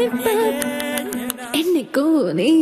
என்னைக்கும் நீ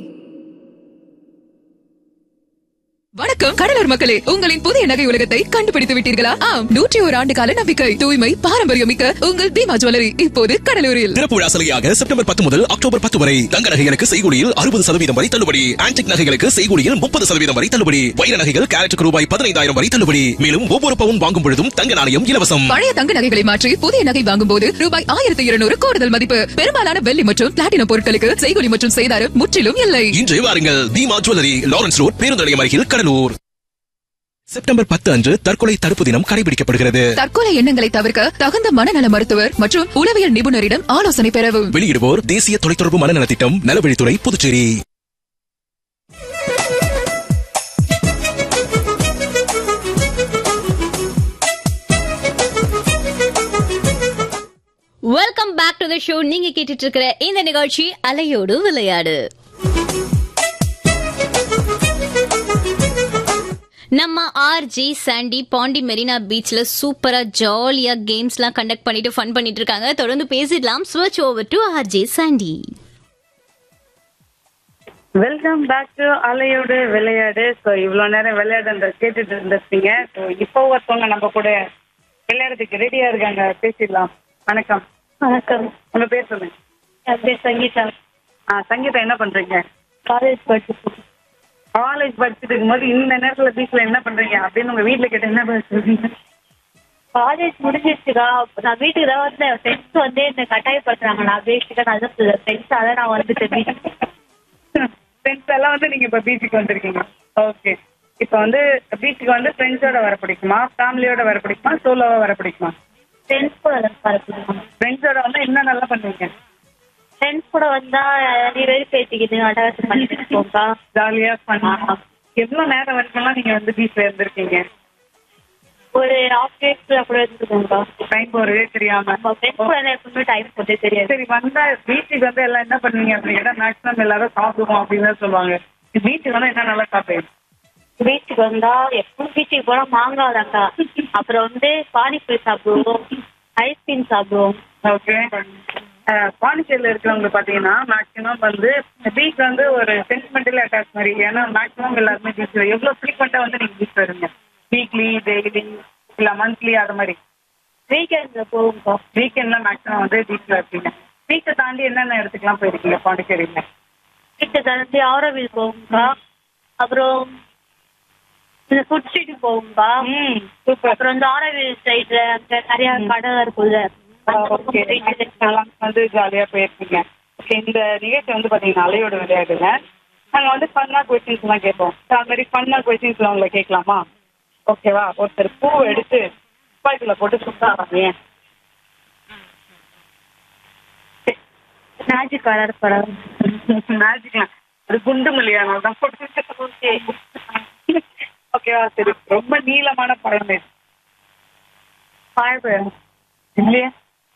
வணக்கம் கடலூர் மக்களே உங்களின் புதிய நகை உலகத்தை கண்டுபிடித்து விட்டீர்களா ஆம் நூற்றி ஒரு ஆண்டு கால நம்பிக்கை தூய்மை பாரம்பரியம் மிக்க உங்கள் பீமா ஜுவல்லரி இப்போது கடலூரில் திறப்பு விழா சலுகையாக செப்டம்பர் பத்து முதல் அக்டோபர் பத்து வரை தங்க நகைகளுக்கு செய்கூலியில் அறுபது சதவீதம் வரை தள்ளுபடி ஆன்டிக் நகைகளுக்கு செய்கூலியில் முப்பது சதவீதம் வரை தள்ளுபடி வைர நகைகள் கேரட்டுக்கு ரூபாய் பதினைந்தாயிரம் வரை தள்ளுபடி மேலும் ஒவ்வொரு பவுன் வாங்கும் பொழுதும் தங்க நாணயம் இலவசம் பழைய தங்க நகைகளை மாற்றி புதிய நகை வாங்கும் போது ரூபாய் ஆயிரத்தி இருநூறு கூடுதல் மதிப்பு பெரும்பாலான வெள்ளி மற்றும் பிளாட்டினம் பொருட்களுக்கு செய்கூலி மற்றும் செய்தாரம் முற்றிலும் இல்லை இன்று வாருங்கள் தீமா ஜுவல்லரி லாரன்ஸ் ரோட் பேருந்து நிலையம் அருகில் கடலூர் செப்டம்பர் பத்து அன்று தற்கொலை தடுப்பு தினம் கடைபிடிக்கப்படுகிறது தற்கொலை எண்ணங்களை தவிர்க்க தகுந்த மனநல மருத்துவர் மற்றும் உளவியல் நிபுணரிடம் ஆலோசனை பெறவும் வெளியிடுவோர் தேசிய தொலைத்தொடர்பு மனநலத் திட்டம் நலவழித்துறை Puducherry welcome back to the show நீங்க கேட்டுட்டு இருக்கிற இந்த நிகழ்ச்சி அலையோடு விளையாடு நம்ம ஆர்ஜி சாண்டி பாண்டி மெரினா பீச்ல சூப்பரா ஜாலியா கேம்ஸ் எல்லாம் கண்டக்ட் பண்ணிட்டு ஃபன் பண்ணிட்டு இருக்காங்க தொடர்ந்து பேசிடலாம் ஸ்விட்ச் over to RJ Sandy welcome back to அலையோடு விளையாடு ஸோ இவ்வளோ நேரம் விளையாடுன்ற கேட்டுட்டு இருந்திருப்பீங்க ஸோ இப்போ ஒருத்தவங்க நம்ம கூட விளையாடுறதுக்கு ரெடியா இருக்காங்க பேசிடலாம் வணக்கம் வணக்கம் உங்க பேர் சொல்லுங்க என் பேர் சங்கீதா ஆ சங்கீதா என்ன பண்றீங்க காலேஜ் படிச்சுட்டு காலேஜ் படிச்சுட்டு இருக்கும்போது இந்த நேரத்துல பீச்ல என்ன பண்றீங்க அப்படின்னு உங்க வீட்ல கேட்டு என்ன பதில் சொல்றீங்க காலேஜ் முடிஞ்சிருச்சுக்கா நான் வீட்டுக்கு தான் வந்தேன் ஃப்ரெண்ட்ஸ் வந்து என்ன கட்டாயப்படுத்துறாங்க நான் பேசிட்டு நான் தான் ஃப்ரெண்ட்ஸ் அதான் நான் வந்துட்டேன் வீட்டுக்கு ஃப்ரெண்ட்ஸ் எல்லாம் வந்து நீங்க இப்ப பீச்சுக்கு வந்திருக்கீங்க ஓகே இப்போ வந்து பீச்சுக்கு வந்து ஃப்ரெண்ட்ஸோட வர பிடிக்குமா ஃபேமிலியோட வர பிடிக்குமா சோலோவா வர பிடிக்குமா ஃப்ரெண்ட்ஸ் கூட பரப்பிடுவாங்க ஃப்ரெண்ட்ஸோட வந்து என்ன நல்லா பண்ணுவீங்க ஃப்ரெண்ட்ஸ் கூட வந்தா நீ வெறி பேசிக்கிட்டு அட்டகாசம் பண்ணிட்டு போக்கா ஜாலியா பண்ணா எவ்வளவு நேரம் வரைக்கும்லாம் நீங்க வந்து பீச்ல இருந்திருக்கீங்க ஒரு ஹாஃப் டேஸ்ல கூட இருந்துக்கோங்கக்கா டைம் போறதே தெரியாம நம்ம ஃப்ரெண்ட்ஸ் கூட இருந்தா எப்பவுமே டைம் போட்டே தெரியாது சரி வந்தா பீச்சுக்கு வந்து எல்லாம் என்ன பண்ணுவீங்க அப்படின்னு கேட்டா மேக்ஸிமம் எல்லாரும் சாப்பிடுவோம் அப்படின்னு தான் சொல்லுவாங்க பீச்சுக்கு வந்து என்ன நல்லா சாப்பிடுவீங்க பீச்சுக்கு வந்தா எப்பவும் பீச்சுக்கு போனா மாங்காய் தான்க்கா அப்புறம் வந்து பானிபூரி சாப்பிடுவோம் ஐஸ்கிரீம் சாப்பிடுவோம் ஓகே பாண்டிச்சேரியில இருக்கிறவங்க பாத்தீங்கன்னா மேக்ஸிமம் வந்து பீச் வந்து ஒரு சென்டிமெண்டல் அட்டாச் மாதிரி ஏன்னா மேக்ஸிமம் எல்லாருமே பீச் எவ்வளவு ஃப்ரீக்வெண்டா வந்து நீங்க பீச் வருவீங்க வீக்லி டெய்லி இல்ல மந்த்லி அது மாதிரி வீக்கெண்ட்ல போவோம்க்கா வீக்கெண்ட்ல மேக்ஸிமம் வந்து பீச்ல இருப்பீங்க பீச்சை தாண்டி என்னென்ன இடத்துக்குலாம் போயிருக்கீங்க பாண்டிச்சேரியில வீட்டை தாண்டி ஆரோவில் போவோம்க்கா அப்புறம் இந்த ஃபுட் ஸ்ட்ரீட் போவோம்க்கா ம் சூப்பர் அப்புறம் வந்து ஆரோவில் சைட்ல அங்க நிறைய கடை இருக்குல்ல ஓகே வந்து ஜாலியா போயிருக்கீங்க ஓகே இந்த நிகழ்ச்சி வந்து பாத்தீங்கன்னா அலையோட விளையாடுங்க நாங்க வந்து ஃபன்னா கொஸ்டின்ஸ் எல்லாம் கேட்போம் So, அது மாதிரி ஃபன்னா கொஸ்டின்ஸ் எல்லாம் உங்களை கேட்கலாமா ஓகேவா ஒருத்தர் பூ எடுத்து துப்பாக்கில போட்டு சுத்தாங்க மேஜிக் கலர் படம் மேஜிக்லாம் அது குண்டு மல்லியானால தான் போட்டு ஓகேவா சரி ரொம்ப நீளமான பழம் இது பாழ்பழம் இல்லையா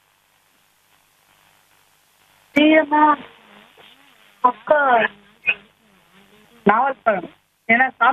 சீரமா அக்கா நாவல் பழம் ஏன்னா